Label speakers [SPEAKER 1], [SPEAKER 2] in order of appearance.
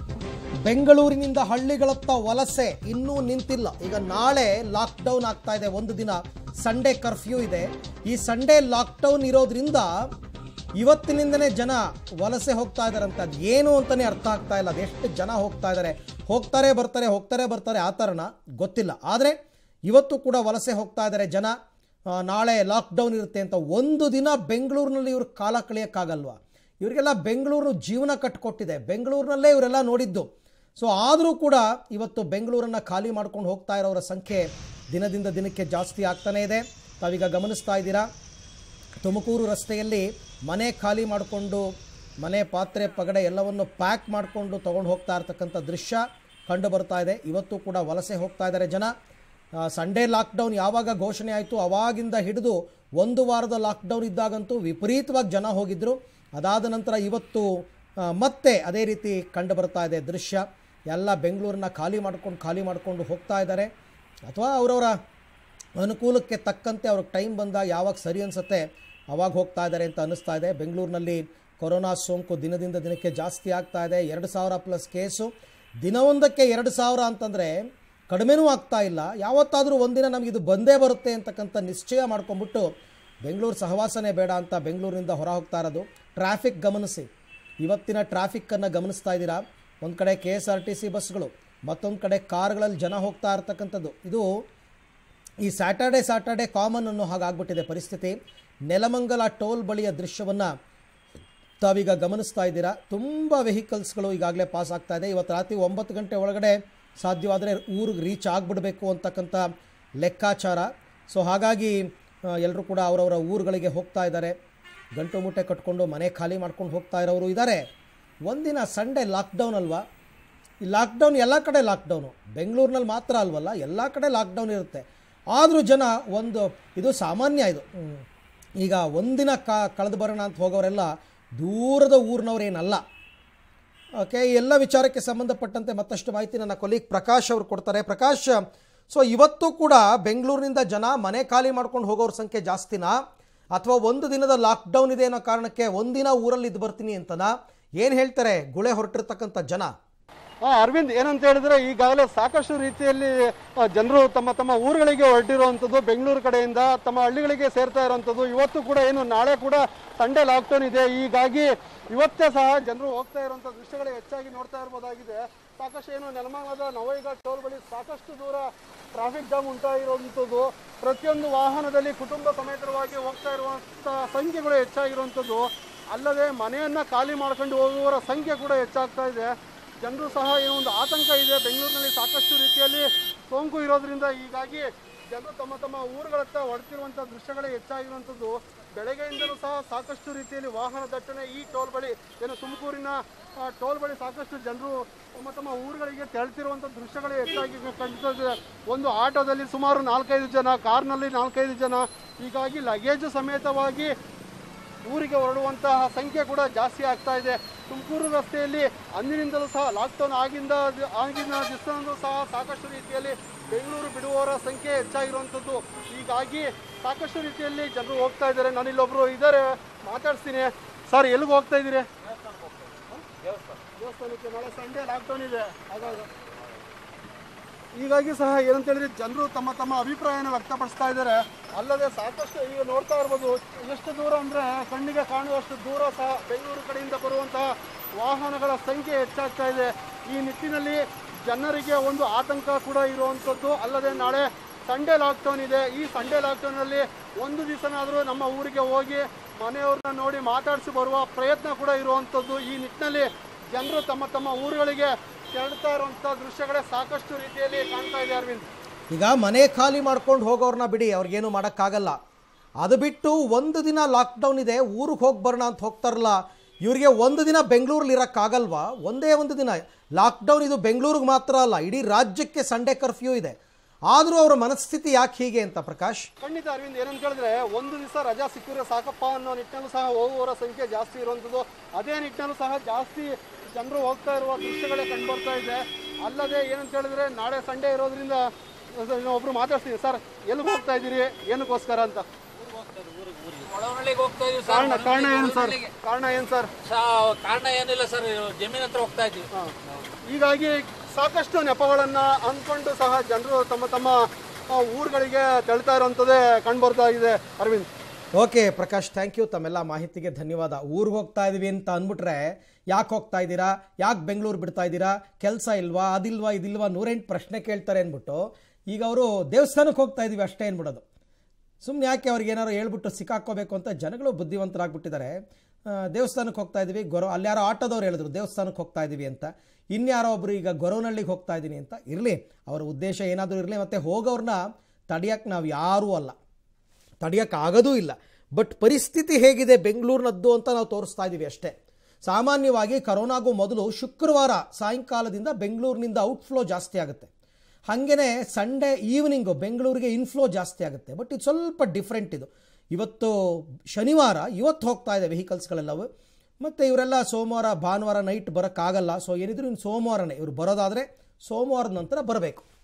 [SPEAKER 1] ಬೆಂಗಳೂರಿನಿಂದ ಹಳ್ಳಿಗಳತ್ತ ವಲಸೆ ಇನ್ನೂ ನಿಂತಿಲ್ಲ ಈಗ ನಾಳೆ ಲಾಕ್ಡೌನ್ ಆಗ್ತಾ ಇದೆ ಒಂದು ದಿನ ಸಂಡೇ ಕರ್ಫ್ಯೂ ಇದೆ ಈ ಸಂಡೇ ಲಾಕ್ಡೌನ್ ಇರೋದ್ರಿಂದ ಇವತ್ತಿನಿಂದನೇ ಜನ ವಲಸೆ ಹೋಗ್ತಾ ಇದಾರಂತೆ ಅದು ಏನು ಅಂತಲೇ ಅರ್ಥ ಆಗ್ತಾ ಇಲ್ಲ ಅದೆಷ್ಟು ಜನ ಹೋಗ್ತಾ ಇದ್ದಾರೆ ಹೋಗ್ತಾರೆ ಬರ್ತಾರೆ ಹೋಗ್ತಾರೆ ಬರ್ತಾರೆ ಆ ಥರನ ಗೊತ್ತಿಲ್ಲ ಆದರೆ ಇವತ್ತು ಕೂಡ ವಲಸೆ ಹೋಗ್ತಾ ಇದ್ದಾರೆ ಜನ ಆ, ನಾಳೆ ಲಾಕ್ಡೌನ್ ಇರುತ್ತೆ ಅಂತ ಒಂದು ದಿನ ಬೆಂಗಳೂರಿನಲ್ಲಿ ಇವ್ರು ಕಾಲ ಕಳೆಯೋಕ್ಕಾಗಲ್ವಾ ಇವರಿಗೆಲ್ಲ ಬೆಂಗಳೂರು ಜೀವನ ಕಟ್ಟಿಕೊಟ್ಟಿದೆ ಬೆಂಗಳೂರಿನಲ್ಲೇ ಇವರೆಲ್ಲ ನೋಡಿದ್ದು ಸೊ ಆದರೂ ಕೂಡ ಇವತ್ತು ಬೆಂಗಳೂರನ್ನು ಖಾಲಿ ಮಾಡ್ಕೊಂಡು ಹೋಗ್ತಾ ಇರೋರ ಸಂಖ್ಯೆ ದಿನದಿಂದ ದಿನಕ್ಕೆ ಜಾಸ್ತಿ ಆಗ್ತಾನೇ ಇದೆ ತಾವೀಗ ಗಮನಿಸ್ತಾ ಇದ್ದೀರಾ ತುಮಕೂರು ರಸ್ತೆಯಲ್ಲಿ ಮನೆ ಖಾಲಿ ಮಾಡಿಕೊಂಡು ಮನೆ ಪಾತ್ರೆ ಪಗಡೆ ಎಲ್ಲವನ್ನು ಪ್ಯಾಕ್ ಮಾಡಿಕೊಂಡು ತೊಗೊಂಡು ಹೋಗ್ತಾ ಇರ್ತಕ್ಕಂಥ ದೃಶ್ಯ ಕಂಡು ಬರ್ತಾ ಇದೆ ಇವತ್ತು ಕೂಡ ವಲಸೆ ಹೋಗ್ತಾ ಇದ್ದಾರೆ ಜನ ಆ, ಸಂಡೇ ಲಾಕ್ಡೌನ್ ಯಾವಾಗ ಘೋಷಣೆ ಆಯಿತು ಅವಾಗಿಂದ ಹಿಡಿದು ಒಂದು ವಾರದ ಲಾಕ್ಡೌನ್ ಇದ್ದಾಗಂತೂ ವಿಪರೀತವಾಗಿ ಜನ ಹೋಗಿದ್ದರು ಅದಾದ ನಂತರ ಇವತ್ತು ಆ, ಮತ್ತೆ ಅದೇ ರೀತಿ ಕಂಡು ಬರ್ತಾ ಇದೆ ದೃಶ್ಯ ಎಲ್ಲ ಬೆಂಗಳೂರನ್ನ ಖಾಲಿ ಮಾಡ್ಕೊಂಡು ಖಾಲಿ ಮಾಡಿಕೊಂಡು ಹೋಗ್ತಾ ಇದ್ದಾರೆ ಅಥವಾ ಅವರವರ ಅನುಕೂಲಕ್ಕೆ ತಕ್ಕಂತೆ ಅವ್ರಿಗೆ ಟೈಮ್ ಬಂದಾಗ ಯಾವಾಗ ಸರಿ ಅನಿಸುತ್ತೆ ಅವಾಗ ಹೋಗ್ತಾ ಇದ್ದಾರೆ ಅಂತ ಅನ್ನಿಸ್ತಾ ಇದೆ ಬೆಂಗಳೂರಿನಲ್ಲಿ ಕೊರೋನಾ ಸೋಂಕು ದಿನದಿಂದ ದಿನಕ್ಕೆ ಜಾಸ್ತಿ ಆಗ್ತಾ ಇದೆ ಎರಡು ಸಾವಿರ ಪ್ಲಸ್ ಕೇಸು ದಿನವೊಂದಕ್ಕೆ ಎರಡು ಸಾವಿರ ಅಂತಂದರೆ ಕಡಿಮೆನೂ ಆಗ್ತಾ ಇಲ್ಲ ಯಾವತ್ತಾದರೂ ಒಂದಿನ ನಮಗೆ ಇದು ಬಂದೇ ಬರುತ್ತೆ ಅಂತಕ್ಕಂಥ ನಿಶ್ಚಯ ಮಾಡ್ಕೊಂಬಿಟ್ಟು ಬೆಂಗಳೂರು ಸಹವಾಸನೇ ಬೇಡ ಅಂತ ಬೆಂಗಳೂರಿನಿಂದ ಹೊರ ಹೋಗ್ತಾ ಇರೋದು ಟ್ರಾಫಿಕ್ ಗಮನಿಸಿ ಇವತ್ತಿನ ಟ್ರಾಫಿಕ್ಕನ್ನು ಗಮನಿಸ್ತಾ ಇದ್ದೀರಾ ಒಂದು ಕಡೆ K S R T C ಬಸ್ಗಳು ಮತ್ತೊಂದು ಕಡೆ ಕಾರ್ಗಳಲ್ಲಿ ಜನ ಹೋಗ್ತಾ ಇರ್ತಕ್ಕಂಥದ್ದು ಇದು ಈ ಸ್ಯಾಟರ್ಡೆ ಸ್ಯಾಟರ್ಡೆ ಕಾಮನ್ ಅನ್ನೋ ಹಾಗಾಗ್ಬಿಟ್ಟಿದೆ ಪರಿಸ್ಥಿತಿ ನೆಲಮಂಗಲ ಟೋಲ್ ಬಳಿಯ ದೃಶ್ಯವನ್ನು ತಾವೀಗ ಗಮನಿಸ್ತಾ ಇದ್ದೀರಾ ತುಂಬ ವೆಹಿಕಲ್ಸ್ಗಳು ಈಗಾಗಲೇ ಪಾಸ್ ಆಗ್ತಾ ಇದೆ ಇವತ್ತು ರಾತ್ರಿ ಒಂಬತ್ತು ಗಂಟೆ ಒಳಗಡೆ ಸಾಧ್ಯವಾದರೆ ಊರಿಗೆ ರೀಚ್ ಆಗಿಬಿಡಬೇಕು ಅಂತಕ್ಕಂಥ ಲೆಕ್ಕಾಚಾರ ಸೊ ಹಾಗಾಗಿ ಎಲ್ಲರೂ ಕೂಡ ಅವರವರ ಊರುಗಳಿಗೆ ಹೋಗ್ತಾ ಇದ್ದಾರೆ ಗಂಟು ಮೂಟೆ ಕಟ್ಕೊಂಡು ಮನೆ ಖಾಲಿ ಮಾಡ್ಕೊಂಡು ಹೋಗ್ತಾ ಇರೋರು ಇದ್ದಾರೆ ಒಂದಿನ ಸಂಡೇ ಲಾಕ್ಡೌನ್ ಅಲ್ವಾ ಈ ಲಾಕ್ಡೌನ್ ಎಲ್ಲ ಕಡೆ ಲಾಕ್ಡೌನು ಬೆಂಗಳೂರಿನಲ್ಲಿ ಮಾತ್ರ ಅಲ್ವಲ್ಲ ಎಲ್ಲ ಕಡೆ ಲಾಕ್ಡೌನ್ ಇರುತ್ತೆ ಆದರೂ ಜನ ಒಂದು ಇದು ಸಾಮಾನ್ಯ ಇದು ಹ್ಮ್. ಈಗ ಒಂದಿನ ಕ ಕಳೆದು ಬರೋಣ ಅಂತ ಹೋಗೋರೆಲ್ಲ ದೂರದ ಊರಿನವರೇನಲ್ಲ ಓಕೆ ಈ ಎಲ್ಲ ವಿಚಾರಕ್ಕೆ ಸಂಬಂಧಪಟ್ಟಂತೆ ಮತ್ತಷ್ಟು ಮಾಹಿತಿ ನನ್ನ ಕೊಲೀಗ್ ಪ್ರಕಾಶ್ ಅವರು ಕೊಡ್ತಾರೆ ಪ್ರಕಾಶ್ ಸೊ ಇವತ್ತು ಕೂಡ ಬೆಂಗಳೂರಿನಿಂದ ಜನ ಮನೆ ಖಾಲಿ ಮಾಡ್ಕೊಂಡು ಹೋಗೋರ ಸಂಖ್ಯೆ ಜಾಸ್ತಿನಾ ಅಥವಾ ಒಂದು ದಿನದ ಲಾಕ್ಡೌನ್ ಇದೆ ಅನ್ನೋ ಕಾರಣಕ್ಕೆ ಒಂದಿನ ಊರಲ್ಲಿ ಇದ್ದು ಬರ್ತೀನಿ ಅಂತನಾ ಏನು ಹೇಳ್ತಾರೆ ಗುಳೆ ಹೊರಟಿರ್ತಕ್ಕಂಥ ಜನ
[SPEAKER 2] ಆ, ಅರವಿಂದ್ ಏನಂತ ಹೇಳಿದ್ರೆ ಈಗಾಗಲೇ ಸಾಕಷ್ಟು ರೀತಿಯಲ್ಲಿ ಜನರು ತಮ್ಮ ತಮ್ಮ ಊರುಗಳಿಗೆ ಹೊರಟಿರುವಂಥದ್ದು ಬೆಂಗಳೂರು ಕಡೆಯಿಂದ ತಮ್ಮ ಹಳ್ಳಿಗಳಿಗೆ ಸೇರ್ತಾ ಇರುವಂಥದ್ದು ಇವತ್ತು ಕೂಡ ಏನು ನಾಳೆ ಕೂಡ ಸಂಡೇ ಲಾಕ್ಡೌನ್ ಇದೆ ಹೀಗಾಗಿ ಇವತ್ತೇ ಸಹ ಜನರು ಹೋಗ್ತಾ ಇರುವಂಥ ದೃಶ್ಯಗಳು ಹೆಚ್ಚಾಗಿ ನೋಡ್ತಾ ಇರ್ಬೋದಾಗಿದೆ ಸಾಕಷ್ಟು ಏನು ನೆಲಮಂಗಲದ ನವೈಗ ಟೋಲ್ ಬಳಿ ಸಾಕಷ್ಟು ದೂರ ಟ್ರಾಫಿಕ್ ಜಾಮ್ ಉಂಟಾಗಿರುವಂಥದ್ದು ಪ್ರತಿಯೊಂದು ವಾಹನದಲ್ಲಿ ಕುಟುಂಬ ಸಮೇತರವಾಗಿ ಹೋಗ್ತಾ ಇರುವಂಥ ಸಂಖ್ಯೆಗಳು ಹೆಚ್ಚಾಗಿರುವಂಥದ್ದು ಅಲ್ಲದೆ ಮನೆಯನ್ನ ಖಾಲಿ ಮಾಡ್ಕೊಂಡು ಹೋಗುವವರ ಸಂಖ್ಯೆ ಕೂಡ ಹೆಚ್ಚಾಗ್ತಾ ಇದೆ ಜನರು ಸಹ ಏನೋ ಒಂದು ಆತಂಕ ಇದೆ ಬೆಂಗಳೂರಿನಲ್ಲಿ ಸಾಕಷ್ಟು ರೀತಿಯಲ್ಲಿ ಸೋಂಕು ಇರೋದ್ರಿಂದ ಹೀಗಾಗಿ ಜನರು ತಮ್ಮ ತಮ್ಮ ಊರುಗಳತ್ತ ಹೊಡ್ತಿರುವಂಥ ದೃಶ್ಯಗಳೇ ಹೆಚ್ಚಾಗಿರುವಂಥದ್ದು ಬೆಳಗ್ಗೆಯಿಂದಲೂ ಸಹ ಸಾಕಷ್ಟು ರೀತಿಯಲ್ಲಿ ವಾಹನ ದಟ್ಟಣೆ ಈ ಟೋಲ್ ಬಳಿ ಏನು ತುಮಕೂರಿನ ಆ, ಟೋಲ್ ಬಳಿ ಸಾಕಷ್ಟು ಜನರು ತಮ್ಮ ತಮ್ಮ ಊರುಗಳಿಗೆ ತೆರಳ್ತಿರುವಂಥ ದೃಶ್ಯಗಳೇ ಹೆಚ್ಚಾಗಿ ಕಂಡಿದೆ ಒಂದು ಆಟೋದಲ್ಲಿ ಸುಮಾರು ನಾಲ್ಕೈದು ಜನ ಕಾರ್ನಲ್ಲಿ ನಾಲ್ಕೈದು ಜನ ಹೀಗಾಗಿ ಲಗೇಜು ಸಮೇತವಾಗಿ ಊರಿಗೆ ಹೊರಡುವಂತಹ ಸಂಖ್ಯೆ ಕೂಡ ಜಾಸ್ತಿ ಆಗ್ತಾ ಇದೆ ತುಮಕೂರು ರಸ್ತೆಯಲ್ಲಿ ಅಂದಿನಿಂದಲೂ ಸಹ ಲಾಕ್ಡೌನ್ ಆಗಿಂದ ಆಗಿನ ದಿವಸದಂದು ಸಹ ಸಾಕಷ್ಟು ರೀತಿಯಲ್ಲಿ ಬೆಂಗಳೂರು ಬಿಡುವವರ ಸಂಖ್ಯೆ ಹೆಚ್ಚಾಗಿರುವಂಥದ್ದು ಹೀಗಾಗಿ ಸಾಕಷ್ಟು ರೀತಿಯಲ್ಲಿ ಜನರು ಹೋಗ್ತಾ ಇದ್ದಾರೆ ನಾನು ಇಲ್ಲೊಬ್ರು ಇದ್ದಾರೆ ಮಾತಾಡ್ತೀನಿ ಸರ್ ಎಲ್ಲಿಗೆ ಹೋಗ್ತಾ ಇದ್ದೀರಿ ದೇವಸ್ಥಾನಕ್ಕೆ ನಾಳೆ ಸಂಡೇ ಲಾಕ್ಡೌನ್ ಇದೆ ಹಾಗಾಗಿ ಹೀಗಾಗಿ ಸಹ ಏನಂತ ಹೇಳಿದ್ರೆ ಜನರು ತಮ್ಮ ತಮ್ಮ ಅಭಿಪ್ರಾಯನ ವ್ಯಕ್ತಪಡಿಸ್ತಾ ಇದ್ದಾರೆ ಅಲ್ಲದೆ ಸಾಕಷ್ಟು ಈಗ ನೋಡ್ತಾ ಇರ್ಬೋದು ಎಷ್ಟು ದೂರ ಅಂದ್ರೆ ಕಣ್ಣಿಗೆ ಕಾಣುವಷ್ಟು ದೂರ ಸಹ ಬೆಂಗಳೂರು ಕಡೆಯಿಂದ ಬರುವಂತಹ ವಾಹನಗಳ ಸಂಖ್ಯೆ ಹೆಚ್ಚಾಗ್ತಾ ಇದೆ ಈ ನಿಟ್ಟಿನಲ್ಲಿ ಜನರಿಗೆ ಒಂದು ಆತಂಕ ಕೂಡ ಇರುವಂಥದ್ದು ಅಲ್ಲದೆ ನಾಳೆ ಸಂಡೇ ಲಾಕ್ಡೌನ್ ಇದೆ ಈ ಸಂಡೇ ಲಾಕ್ಡೌನಲ್ಲಿ ಒಂದು ದಿವಸನಾದರೂ ನಮ್ಮ ಊರಿಗೆ ಹೋಗಿ ಮನೆಯವ್ರನ್ನ ನೋಡಿ ಮಾತಾಡಿಸಿ ಬರುವ ಪ್ರಯತ್ನ ಕೂಡ ಇರುವಂಥದ್ದು ಈ ನಿಟ್ಟಿನಲ್ಲಿ ಜನರು ತಮ್ಮ ತಮ್ಮ ಊರುಗಳಿಗೆ ತೆರಳುತ್ತಾ ಇರುವಂಥ ದೃಶ್ಯಗಳೇ ಸಾಕಷ್ಟು ರೀತಿಯಲ್ಲಿ ಕಾಣ್ತಾ ಇದೆ ಅರವಿಂದ್
[SPEAKER 1] ಈಗ ಮನೆ ಖಾಲಿ ಮಾಡ್ಕೊಂಡು ಹೋಗೋರನ್ನ ಬಿಡಿ ಅವ್ರಿಗೇನು ಮಾಡೋಕ್ಕಾಗಲ್ಲ ಅದು ಬಿಟ್ಟು ಒಂದು ದಿನ ಲಾಕ್ಡೌನ್ ಇದೆ ಊರಿಗೆ ಹೋಗಿ ಬರೋಣ ಅಂತ ಹೋಗ್ತಾರಲ್ಲ ಇವರಿಗೆ ಒಂದು ದಿನ ಬೆಂಗಳೂರಲ್ಲಿ ಇರೋಕ್ಕಾಗಲ್ವಾ ಒಂದೇ ಒಂದು ದಿನ ಲಾಕ್ಡೌನ್ ಇದು ಬೆಂಗಳೂರಿಗೆ ಮಾತ್ರ ಅಲ್ಲ ಇಡೀ ರಾಜ್ಯಕ್ಕೆ ಸಂಡೇ ಕರ್ಫ್ಯೂ ಇದೆ ಆದರೂ ಅವರ ಮನಸ್ಥಿತಿ ಯಾಕೆ ಹೀಗೆ ಅಂತ ಪ್ರಕಾಶ್
[SPEAKER 2] ಖಂಡಿತ ಅರವಿಂದ್ ಏನಂತ ಹೇಳಿದ್ರೆ ಒಂದು ದಿವಸ ರಜಾ ಸಿಕ್ಕಿದ್ರೆ ಸಾಕಪ್ಪ ಅನ್ನೋ ನಿಟ್ಟಿನಲ್ಲೂ ಸಹ ಹೋಗುವವರ ಸಂಖ್ಯೆ ಜಾಸ್ತಿ ಇರುವಂಥದ್ದು ಅದೇ ನಿಟ್ಟಿನಲ್ಲೂ ಸಹ ಜಾಸ್ತಿ ಜನರು ಹೋಗ್ತಾ ಇರುವ ದೃಶ್ಯಗಳೇ ಕಂಡು ಬರ್ತಾ ಇದೆ ಅಲ್ಲದೆ ಏನಂತ ಹೇಳಿದ್ರೆ ನಾಳೆ ಸಂಡೇ ಇರೋದ್ರಿಂದ ಒಬ್ರು ಮಾತಾಡ್ತೀನಿ ಸರ್ ಎಲ್ಲಿಗೆ ಹೋಗ್ತಾ ಇದ್ದೀರಿ ಏನಕ್ಕೋಸ್ಕರ ಅಂತ
[SPEAKER 3] ಒಳವಳ್ಳಿಗೆ ಹೋಗ್ತಾ ಇದೀವಿ
[SPEAKER 2] ಕಾರಣ
[SPEAKER 3] ಸರ್
[SPEAKER 2] ಕಾರಣ ಏನು ಸರ್ ಕಾರಣ ಏನು ಸರ್
[SPEAKER 3] ಸಾ- ಕಾರಣ ಏನಿಲ್ಲ ಸರ್ ಜಮೀನ್ ಹತ್ರ ಹೋಗ್ತಾ ಇದೀವಿ
[SPEAKER 2] ಹೀಗಾಗಿ ಸಾಕಷ್ಟು ನೆಪಗಳನ್ನ ಅಂದ್ಕೊಂಡು ಸಹ ಜನರು ತಮ್ಮ ತಮ್ಮ ಆ, ಊರುಗಳಿಗೆ ತೆಳ್ತಾ ಇರುವಂಥದ್ದೇ ಕಂಡುಬರ್ತಾ ಇದೆ Arvind
[SPEAKER 1] okay Prakash thank you ತಮ್ಮೆಲ್ಲ ಮಾಹಿತಿಗೆ ಧನ್ಯವಾದ ಊರಿಗೆ ಹೋಗ್ತಾ ಇದೀವಿ ಅಂತ ಅಂದ್ಬಿಟ್ರೆ ಯಾಕೆ ಹೋಗ್ತಾ ಇದ್ದೀರಾ ಯಾಕೆ ಬೆಂಗಳೂರು ಬಿಡ್ತಾ ಇದ್ದೀರಾ ಕೆಲಸ ಇಲ್ವಾ ಅದಿಲ್ವಾ ಇದಿಲ್ವಾ ನೂರೆಂಟು ಪ್ರಶ್ನೆ ಕೇಳ್ತಾರೆ ಅಂದ್ಬಿಟ್ಟು ಈಗ ಅವರು ದೇವಸ್ಥಾನಕ್ಕೆ ಹೋಗ್ತಾ ಇದೀವಿ ಅಷ್ಟೇ ಅಂದ್ಬಿಡೋದು ಸುಮ್ಮನೆ ಯಾಕೆ ಅವ್ರಿಗೆ ಏನಾರು ಹೇಳ್ಬಿಟ್ಟು ಸಿಕ್ಕಾಕೋಬೇಕು ಅಂತ ಜನಗಳು ಬುದ್ಧಿವಂತರಾಗ್ಬಿಟ್ಟಿದ್ದಾರೆ ಆ, ದೇವಸ್ಥಾನಕ್ಕೆ ಹೋಗ್ತಾ ಇದ್ದೀವಿ ಗೊರೋ ಅಲ್ಲಿ ಯಾರೋ ಆಟೋದವ್ರು ಹೇಳಿದ್ರು ದೇವಸ್ಥಾನಕ್ಕೆ ಹೋಗ್ತಾ ಇದ್ದೀವಿ ಅಂತ ಇನ್ಯಾರೋ ಒಬ್ರು ಈಗ ಗೊರವನಹಳ್ಳಿಗೆ ಹೋಗ್ತಾ ಇದ್ದೀನಿ ಅಂತ ಇರಲಿ ಅವರ ಉದ್ದೇಶ ಏನಾದರೂ ಇರಲಿ ಮತ್ತು ಹೋಗೋರನ್ನ ತಡೆಯಕ್ಕೆ ನಾವು ಯಾರೂ ಅಲ್ಲ ತಡೆಯೋಕ್ಕಾಗೋದೂ ಇಲ್ಲ ಬಟ್ ಪರಿಸ್ಥಿತಿ ಹೇಗಿದೆ ಬೆಂಗಳೂರಿನದ್ದು ಅಂತ ನಾವು ತೋರಿಸ್ತಾ ಇದ್ದೀವಿ ಅಷ್ಟೇ ಸಾಮಾನ್ಯವಾಗಿ ಕರೋನಾಗೂ ಮೊದಲು ಶುಕ್ರವಾರ ಸಾಯಂಕಾಲದಿಂದ ಬೆಂಗಳೂರಿನಿಂದ ಔಟ್ಫ್ಲೋ ಜಾಸ್ತಿ ಆಗುತ್ತೆ ಹಾಗೆಯೇ ಸಂಡೇ ಈವ್ನಿಂಗು ಬೆಂಗಳೂರಿಗೆ ಇನ್ಫ್ಲೋ ಜಾಸ್ತಿ ಆಗುತ್ತೆ ಬಟ್ ಇದು ಸ್ವಲ್ಪ ಡಿಫ್ರೆಂಟ್ ಇದು ಇವತ್ತು ಶನಿವಾರ ಇವತ್ತು ಹೋಗ್ತಾ ಇದೆ ವೆಹಿಕಲ್ಸ್ಗಳೆಲ್ಲವು ಮತ್ತು ಇವರೆಲ್ಲ ಸೋಮವಾರ ಭಾನುವಾರ ನೈಟ್ ಬರೋಕ್ಕಾಗಲ್ಲ ಸೊ ಏನಿದ್ರು ಇನ್ನು ಸೋಮವಾರನೇ ಇವರು ಬರೋದಾದರೆ ಸೋಮವಾರದ ನಂತರ ಬರಬೇಕು